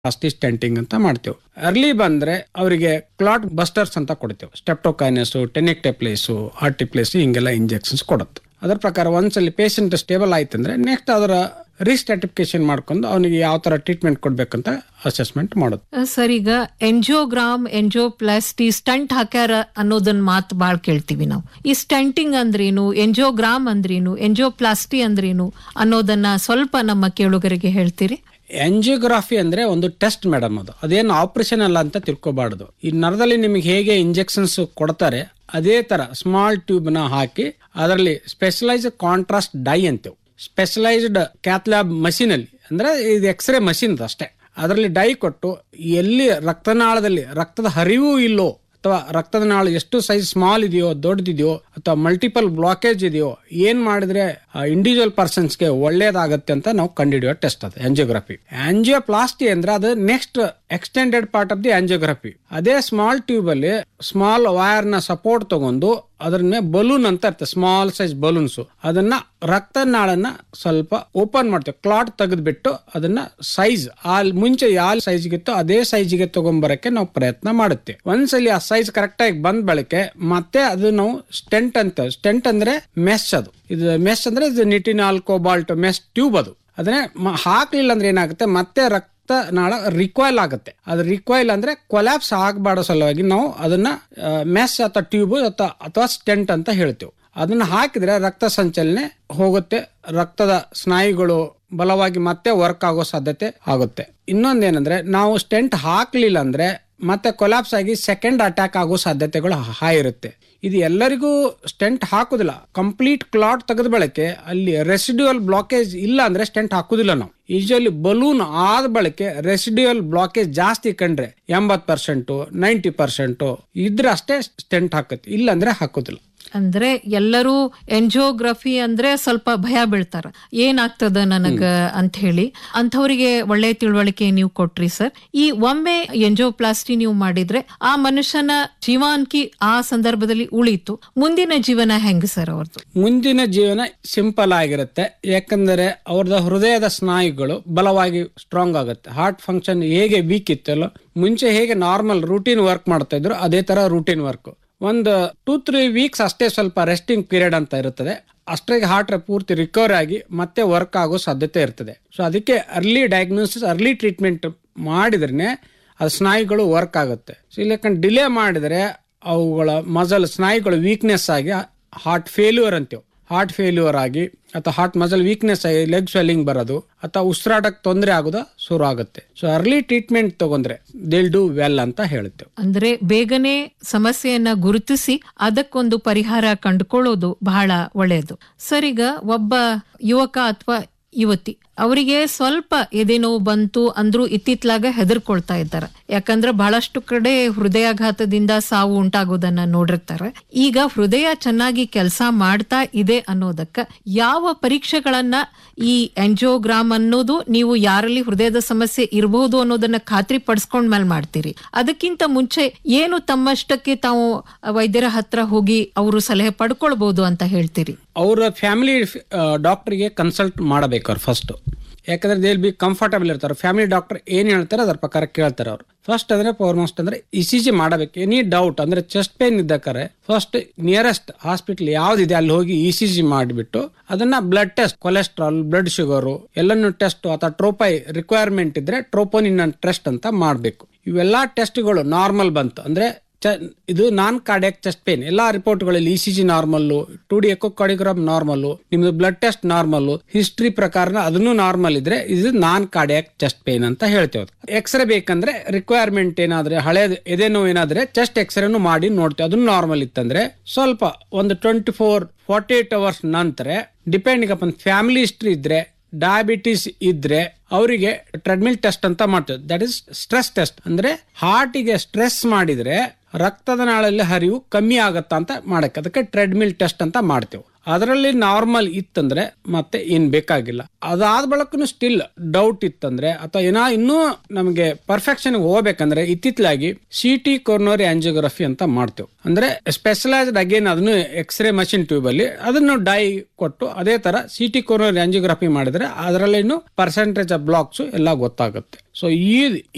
ಅಸ್ಟಿ stunting ಅಂತ ಮಾಡ್ತೇವೆ early ಬಂದ್ರೆ ಅವರಿಗೆ ಕ್ಲಾಟ್ ಬಸ್ಟರ್ಸ್ ಅಂತ ಕೊಡ್ತೇವೆ ಸ್ಟೆಪ್ಟೋಕೈನಸ್ ಟೆನೆಕ್ಟೆಪ್ಲೇಸು ಆರ್ಟಿಪ್ಲೇಸ್ ಹಿಂಗೆಲ್ಲ ಇಂಜೆಕ್ಷನ್ಸ್ ಕೊಡುತ್ತೆ ಅದರ ಪ್ರಕಾರ ಒಂದ್ಸಲಿ ಪೇಷಂಟ್ ಸ್ಟೇಬಲ್ ಆಯ್ತಂದ್ರೆ ನೆಕ್ಸ್ಟ್ ಅದರ ರೀಸ್ಟಾಟಿಫಿಕೇಶನ್ ಮಾಡ್ಕೊಂಡು ಅವನಿಗೆ ಯಾವ ತರ ಟ್ರೀಟ್ಮೆಂಟ್ ಕೊಡ್ಬೇಕಂತ ಅಸೆಸ್ಮೆಂಟ್ ಮಾಡೋದು ಸರ್ ಈಗ ಎಂಜಿಯೋಗ್ರಾಮ್ ಎಂಜಿಯೋಪ್ಲಾಸ್ಟಿ ಸ್ಟಂಟ್ ಹಾಕ್ಯಾರ ಅನ್ನೋದನ್ನ ಮಾತು ಬಾಳ್ ಕೇಳ್ತೀವಿ ನಾವು ಈ ಸ್ಟಂಟಿಂಗ್ ಅಂದ್ರೇನು ಎಂಜಿಯೋಗ್ರಾಮ್ ಅಂದ್ರೇನು ಎಂಜಿಯೋಪ್ಲಾಸ್ಟಿ ಅಂದ್ರೇನು ಅನ್ನೋದನ್ನ ಸ್ವಲ್ಪ ನಮ್ಮ ಕೇಳುಗರಿಗೆ ಹೇಳ್ತೀರಿ ಎಂಜಿಯೋಗ್ರಾಫಿ ಅಂದ್ರೆ ಒಂದು ಟೆಸ್ಟ್ ಮೇಡಮ್ ಅದು ಅದೇನು ಆಪರೇಷನ್ ಅಲ್ಲ ಅಂತ ತಿಳ್ಕೊಬಾರ್ದು ಈ ನರದಲ್ಲಿ ನಿಮಗೆ ಹೇಗೆ ಇಂಜೆಕ್ಷನ್ಸ್ ಕೊಡ್ತಾರೆ ಅದೇ ತರ ಸ್ಮಾಲ್ ಟ್ಯೂಬ್ ನ ಹಾಕಿ ಅದರಲ್ಲಿ ಸ್ಪೆಷಲೈಸ್ಡ್ ಕಾಂಟ್ರಾಸ್ಟ್ ಡೈ ಅಂತೇವೆ ಸ್ಪೆಷಲೈಸ್ಡ್ ಕ್ಯಾಥ್ಲ್ಯಾಬ್ ಮಷೀನ್ ಅಲ್ಲಿ ಅಂದ್ರೆ ಇದು ಎಕ್ಸ್ರೇ ಮಷೀನ್ ಅಷ್ಟೇ ಅದರಲ್ಲಿ ಡೈ ಕೊಟ್ಟು ಎಲ್ಲಿ ರಕ್ತನಾಳದಲ್ಲಿ ರಕ್ತದ ಹರಿವು ಇಲ್ಲೋ ಅಥವಾ ರಕ್ತದ ನಾಳ ಎಷ್ಟು ಸೈಜ್ ಸ್ಮಾಲ್ ಇದೆಯೋ ದೊಡ್ಡದಿದೆಯೋ ಅಥವಾ ಮಲ್ಟಿಪಲ್ ಬ್ಲಾಕೇಜ್ ಇದೆಯೋ ಏನ್ ಮಾಡಿದ್ರೆ ಇಂಡಿವಿಜುವಲ್ ಪರ್ಸನ್ಸ್ಗೆ ಒಳ್ಳೇದಾಗತ್ತೆ ಅಂತ ನಾವು ಕಂಡುಹಿಡಿಯೋ ಟೆಸ್ಟ್ ಅದು ಆಂಜಿಯೋಗ್ರಫಿ ಆಂಜಿಯೋಪ್ಲಾಸ್ಟಿ ಅಂದ್ರೆ ಅದು next extended part of the angiography ಅದೇ ಸ್ಮಾಲ್ ಟ್ಯೂಬ್ ಅಲ್ಲಿ ಸ್ಮಾಲ್ ವೈರ್ ನ ಸಪೋರ್ಟ್ ತಗೊಂಡು ಅದ್ರ ಮೇಲೆ ಬಲೂನ್ ಅಂತ ಇರ್ತದೆ ಸ್ಮಾಲ್ ಸೈಜ್ ಬಲೂನ್ಸ್ ಅದನ್ನ ರಕ್ತನಾಳನ್ನ ಸ್ವಲ್ಪ ಓಪನ್ ಮಾಡ್ತೇವೆ ಕ್ಲಾಟ್ ತೆಗೆದ್ಬಿಟ್ಟು ಅದನ್ನ ಸೈಜ್ ಆ ಮುಂಚೆ ಯಾವ ಸೈಜ್ಗಿತ್ತು ಅದೇ ಸೈಜ್ಗೆ ತಗೊಂಬರಕ್ಕೆ ನಾವು ಪ್ರಯತ್ನ ಮಾಡುತ್ತೆ ಒಂದ್ಸಲಿ ಆ ಸೈಜ್ ಕರೆಕ್ಟ್ ಆಗಿ ಬಂದ ಬಳಿಕೆ ಮತ್ತೆ ಅದು ನಾವು ಸ್ಟೆಂಟ್ ಅಂತ ಸ್ಟೆಂಟ್ ಅಂದ್ರೆ ಮೆಶ್ ಅದು ಇದು ಮೆಶ್ ಅಂದ್ರೆ ಇದು ನಿಟಿನಾಲ್ ಕೋಬಾಲ್ಟ್ ಮೆಶ್ ಟ್ಯೂಬ್ ಅದು ಅದನ್ನೇ ಮ- ಹಾಕ್ಲಿಲ್ಲ ಅಂದ್ರೆ ಏನಾಗುತ್ತೆ ಮತ್ತೆ ರಕ್ತ ನಾಳ ರಿಕ್ವೈಲ್ ಆಗುತ್ತೆ ಅದು ರಿಕ್ವೈಲ್ ಅಂದ್ರೆ ಕೊಲ್ಯಾಪ್ಸ್ ಆಗಬಾರ್ದು ಸಲುವಾಗಿ ನಾವು ಅದನ್ನ ಮೆಸ್ ಅಥವಾ ಟ್ಯೂಬ್ ಅಥವಾ ಅಥವಾ ಸ್ಟೆಂಟ್ ಅಂತ ಹೇಳ್ತೇವೆ ಅದನ್ನ ಹಾಕಿದ್ರೆ ರಕ್ತ ಸಂಚಲನೆ ಹೋಗುತ್ತೆ ರಕ್ತದ ಸ್ನಾಯುಗಳು ಬಲವಾಗಿ ಮತ್ತೆ ವರ್ಕ್ ಆಗೋ ಸಾಧ್ಯತೆ ಆಗುತ್ತೆ ಇನ್ನೊಂದೇನಂದ್ರೆ ನಾವು ಸ್ಟೆಂಟ್ ಹಾಕ್ಲಿಲ್ಲ ಅಂದ್ರೆ ಮತ್ತೆ ಕೊಲ್ಯಾಪ್ಸ್ ಆಗಿ ಸೆಕೆಂಡ್ ಅಟ್ಯಾಕ್ ಆಗೋ ಸಾಧ್ಯತೆಗಳು ಹೈ ಇರುತ್ತೆ ಇದು ಎಲ್ಲರಿಗೂ ಸ್ಟೆಂಟ್ ಹಾಕುದಿಲ್ಲ ಕಂಪ್ಲೀಟ್ ಕ್ಲಾಟ್ ತೆಗೆದ ಬಳಕೆ ಅಲ್ಲಿ ರೆಸಿಡ್ಯೂಯಲ್ ಬ್ಲಾಕೇಜ್ ಇಲ್ಲ ಅಂದ್ರೆ ಸ್ಟೆಂಟ್ ಹಾಕುದಿಲ್ಲ ನಾವು ಯೂಶಲಿ ಬಲೂನ್ ಆದ ಬಳಕೆ ರೆಸಿಡ್ಯೂಯಲ್ ಬ್ಲಾಕೇಜ್ ಜಾಸ್ತಿ ಕಂಡ್ರೆ ಎಂಬತ್ ಪರ್ಸೆಂಟು ನೈಂಟಿ ಪರ್ಸೆಂಟು ಇದ್ರೆ ಅಷ್ಟೇ ಸ್ಟೆಂಟ್ ಹಾಕತ್ತೆ ಇಲ್ಲ ಅಂದ್ರೆ ಹಾಕುದಿಲ್ಲ ಅಂದ್ರೆ ಎಲ್ಲರೂ ಎಂಜಿಯೋಗ್ರಫಿ ಅಂದ್ರೆ ಸ್ವಲ್ಪ ಭಯ ಬೀಳ್ತಾರ ಏನಾಗ್ತದ ನನಗ ಅಂತ ಹೇಳಿ ಅಂಥವರಿಗೆ ಒಳ್ಳೆ ತಿಳುವಳಿಕೆ ನೀವು ಕೊಟ್ರಿ ಸರ್ ಈ ಒಮ್ಮೆ ಎಂಜಿಯೋಪ್ಲಾಸ್ಟಿ ನೀವು ಮಾಡಿದ್ರೆ ಆ ಮನುಷ್ಯನ ಜೀವಾಂಕಿ ಆ ಸಂದರ್ಭದಲ್ಲಿ ಉಳಿತು ಮುಂದಿನ ಜೀವನ ಹೆಂಗ್ ಸರ್ ಅವ್ರದ್ದು ಮುಂದಿನ ಜೀವನ ಸಿಂಪಲ್ ಆಗಿರುತ್ತೆ ಯಾಕಂದರೆ ಅವ್ರದ್ದು ಹೃದಯದ ಸ್ನಾಯುಗಳು ಬಲವಾಗಿ ಸ್ಟ್ರಾಂಗ್ ಆಗುತ್ತೆ ಹಾರ್ಟ್ ಫಂಕ್ಷನ್ ಹೇಗೆ ವೀಕ್ ಇತ್ತಲ್ಲ ಮುಂಚೆ ಹೇಗೆ ನಾರ್ಮಲ್ ರೂಟೀನ್ ವರ್ಕ್ ಮಾಡ್ತಾ ಇದ್ರು ಅದೇ ತರ ರೂಟೀನ್ ವರ್ಕ್ ಒಂದು ಟೂ ತ್ರೀ ವೀಕ್ಸ್ ಅಷ್ಟೇ ಸ್ವಲ್ಪ ರೆಸ್ಟಿಂಗ್ ಪೀರಿಯಡ್ ಅಂತ ಇರುತ್ತದೆ ಅಷ್ಟ್ರಿಗೆ ಹಾರ್ಟ್ ಪೂರ್ತಿ ರಿಕವರ್ ಆಗಿ ಮತ್ತೆ ವರ್ಕ್ ಆಗೋ ಸಾಧ್ಯತೆ ಇರ್ತದೆ ಸೊ ಅದಕ್ಕೆ ಅರ್ಲಿ ಡಯಾಗ್ನೋಸಿಸ್ ಅರ್ಲಿ ಟ್ರೀಟ್ಮೆಂಟ್ ಮಾಡಿದ್ರೆ ಅದು ಸ್ನಾಯುಗಳು ವರ್ಕ್ ಆಗುತ್ತೆ ಸೊ ಇಲ್ಲಿ ಡಿಲೇ ಮಾಡಿದರೆ ಅವುಗಳ ಮಜಲ್ ಸ್ನಾಯುಗಳು ವೀಕ್ನೆಸ್ ಆಗಿ ಹಾರ್ಟ್ ಫೇಲ್ಯೂರ್ ಅಂತೀವಿ ಹಾರ್ಟ್ ಫೇಲ್ಯೂರ್ ಆಗಿ ಅಥವಾ ಹಾರ್ಟ್ ಮಸಲ್ ವೀಕ್ನೆಸ್ ಆಗಿ ಲೆಗ್ ಸ್ವೆಲ್ಲಿಂಗ್ ಬರೋದು ಅಥವಾ ಉಸಿರಾಟಕ್ಕೆ ತೊಂದರೆ ಆಗೋದು ಶುರು ಆಗುತ್ತೆ ಸೊ ಅರ್ಲಿ ಟ್ರೀಟ್ಮೆಂಟ್ ತಗೊಂಡ್ರೆ ದಿಲ್ ಡೂ ವೆಲ್ ಅಂತ ಹೇಳ್ತೇವೆ ಅಂದ್ರೆ ಬೇಗನೆ ಸಮಸ್ಯೆಯನ್ನ ಗುರುತಿಸಿ ಅದಕ್ಕೊಂದು ಪರಿಹಾರ ಕಂಡುಕೊಳ್ಳೋದು ಬಹಳ ಒಳ್ಳೆಯದು ಸರ್ ಈಗ ಒಬ್ಬ ಯುವಕ ಅಥವಾ ಯುವತಿ ಅವರಿಗೆ ಸ್ವಲ್ಪ ಎದೆನೋವು ಬಂತು ಅಂದ್ರೂ ಇತ್ತಿತ್ಲಾಗ ಹೆದರ್ಕೊಳ್ತಾ ಇದ್ದಾರೆ ಯಾಕಂದ್ರೆ ಬಹಳಷ್ಟು ಕಡೆ ಹೃದಯಾಘಾತದಿಂದ ಸಾವು ಉಂಟಾಗೋದನ್ನ ನೋಡಿರ್ತಾರೆ ಈಗ ಹೃದಯ ಚೆನ್ನಾಗಿ ಕೆಲಸ ಮಾಡ್ತಾ ಇದೆ ಅನ್ನೋದಕ್ಕ ಯಾವ ಪರೀಕ್ಷೆಗಳನ್ನ ಈ ಎಂಜಿಯೋಗ್ರಾಮ್ ಅನ್ನೋದು ನೀವು ಯಾರಲ್ಲಿ ಹೃದಯದ ಸಮಸ್ಯೆ ಇರಬಹುದು ಅನ್ನೋದನ್ನ ಖಾತ್ರಿ ಪಡಿಸ್ಕೊಂಡ್ ಮೇಲೆ ಮಾಡ್ತೀರಿ ಅದಕ್ಕಿಂತ ಮುಂಚೆ ಏನು ತಮ್ಮಷ್ಟಕ್ಕೆ ತಾವು ವೈದ್ಯರ ಹತ್ರ ಹೋಗಿ ಅವರು ಸಲಹೆ ಪಡ್ಕೊಳ್ಬಹುದು ಅಂತ ಹೇಳ್ತೀರಿ ಅವರ ಫ್ಯಾಮಿಲಿ ಡಾಕ್ಟರ್ಗೆ ಕನ್ಸಲ್ಟ್ ಮಾಡಬೇಕು ಅವ್ರು ಫಸ್ಟ್ ಯಾಕಂದ್ರೆ ದೇಲ್ ಬಿ ಕಂಫರ್ಟಬಲ್ ಇರ್ತಾರೆ ಫ್ಯಾಮಿಲಿ ಡಾಕ್ಟರ್ ಏನ್ ಹೇಳ್ತಾರೆ ಅದ್ರ ಪ್ರಕಾರ ಕೇಳ್ತಾರೆ ಅವ್ರು ಫಸ್ಟ್ ಅಂದ್ರೆ ಫಾರ್ಮೋಸ್ಟ್ ಅಂದ್ರೆ ಇ ಸಿ ಜಿ ಮಾಡಬೇಕು ಎನಿ ಡೌಟ್ ಅಂದ್ರೆ ಚೆಸ್ಟ್ ಪೇನ್ ಇದ್ದಕ್ಕಾರೆ ಫಸ್ಟ್ ನಿಯರೆಸ್ಟ್ ಹಾಸ್ಪಿಟಲ್ ಯಾವ್ದಿದೆ ಅಲ್ಲಿ ಹೋಗಿ ಇ ಸಿ ಜಿ ಮಾಡಿಬಿಟ್ಟು ಅದನ್ನ blood test cholesterol blood sugar ಎಲ್ಲನ್ನು ಟೆಸ್ಟ್ ಅಥವಾ ಟ್ರೋಪೈ ರಿಕ್ವೈರ್ಮೆಂಟ್ ಇದ್ರೆ ಟ್ರೋಪೋನಿನ್ ಟೆಸ್ಟ್ ಅಂತ ಮಾಡಬೇಕು ಇವೆಲ್ಲಾ ಟೆಸ್ಟ್ಗಳು ನಾರ್ಮಲ್ ಬಂತು ಅಂದ್ರೆ ಚ- ಇದು ನಾನ್ ಕಾರ್ಡಿಯಾಕ್ ಚೆಸ್ಟ್ ಪೇನ್ ಎಲ್ಲಾ ರಿಪೋರ್ಟ್ಗಳಲ್ಲಿ E C G normal two D echocardiogram normal ನಿಮ್ದು ಬ್ಲಡ್ ಟೆಸ್ಟ್ ನಾರ್ಮಲ್ ಹಿಸ್ಟ್ರಿ ಪ್ರಕಾರ ಅದನ್ನು ನಾರ್ಮಲ್ ಇದ್ರೆ ಇದು ನಾನ್ ಕಾರ್ಡಿಯಾಕ್ ಚೆಸ್ಟ್ ಪೇನ್ ಅಂತ ಹೇಳ್ತೇವೆ ಎಕ್ಸ್ರೇ ಬೇಕಂದ್ರೆ ರಿಕ್ವೈರ್ಮೆಂಟ್ ಏನಾದ್ರೆ ಹಳೇದು ಎದೆ ನೋವು ಏನಾದ್ರೆ ಚೆಸ್ಟ್ ಎಕ್ಸ್ರೇನು ಮಾಡಿ ನೋಡ್ತೇವೆ ಅದನ್ನು ನಾರ್ಮಲ್ ಇತ್ತಂದ್ರೆ ಸ್ವಲ್ಪ ಒಂದು twenty four forty eight hours ನಂತರ ಡಿಪೆಂಡಿಂಗ್ ಅಪನ್ ಫ್ಯಾಮಿಲಿ ಹಿಸ್ಟ್ರಿ ಇದ್ರೆ ಡಯಾಬಿಟಿಸ್ ಇದ್ರೆ ಅವರಿಗೆ ಟ್ರೆಡ್ಮಿಲ್ ಟೆಸ್ಟ್ ಅಂತ ಮಾಡ್ತೇವೆ ದಟ್ ಇಸ್ ಸ್ಟ್ರೆಸ್ ಟೆಸ್ಟ್ ಅಂದ್ರೆ ಹಾರ್ಟಿಗೆ ಸ್ಟ್ರೆಸ್ ಮಾಡಿದ್ರೆ ರಕ್ತದ ನಾಳಲ್ಲಿ ಹರಿವು ಕಮ್ಮಿ ಆಗತ್ತಾ ಅಂತ ಮಾಡಕ್ಕೆ ಅದಕ್ಕೆ ಟ್ರೆಡ್ಮಿಲ್ ಟೆಸ್ಟ್ ಅಂತ ಮಾಡ್ತೇವೆ ಅದರಲ್ಲಿ ನಾರ್ಮಲ್ ಇತ್ತಂದ್ರೆ ಮತ್ತೆ ಏನ್ ಬೇಕಾಗಿಲ್ಲ ಅದಾದ ಬಳಕನು ಸ್ಟಿಲ್ ಡೌಟ್ ಇತ್ತಂದ್ರೆ ಅಥವಾ ಏನೋ ಇನ್ನೂ ನಮಗೆ ಪರ್ಫೆಕ್ಷನ್ ಹೋಗ್ಬೇಕಂದ್ರೆ ಇತ್ತಿತ್ತಲಾಗಿ ಸಿ ಟಿ ಕೊರ್ನೋರಿ ಆಂಜಿಯೋಗ್ರಫಿ ಅಂತ ಮಾಡ್ತೇವೆ ಅಂದ್ರೆ ಸ್ಪೆಷಲೈಸ್ಡ್ ಅಗೇನ್ ಅದನ್ನು ಎಕ್ಸ್ರೇ ಮಷಿನ್ ಟ್ಯೂಬ್ ಅಲ್ಲಿ ಅದನ್ನು ಡೈ ಕೊಟ್ಟು ಅದೇ ತರ ಸಿ ಟಿ ಕೊರ್ನೋರಿ ಆಂಜಿಯೋಗ್ರಫಿ ಮಾಡಿದ್ರೆ ಅದರಲ್ಲಿನು ಪರ್ಸೆಂಟೇಜ್ ಆಫ್ ಬ್ಲಾಕ್ಸ್ ಎಲ್ಲ ಗೊತ್ತಾಗುತ್ತೆ ಸೊ ಈ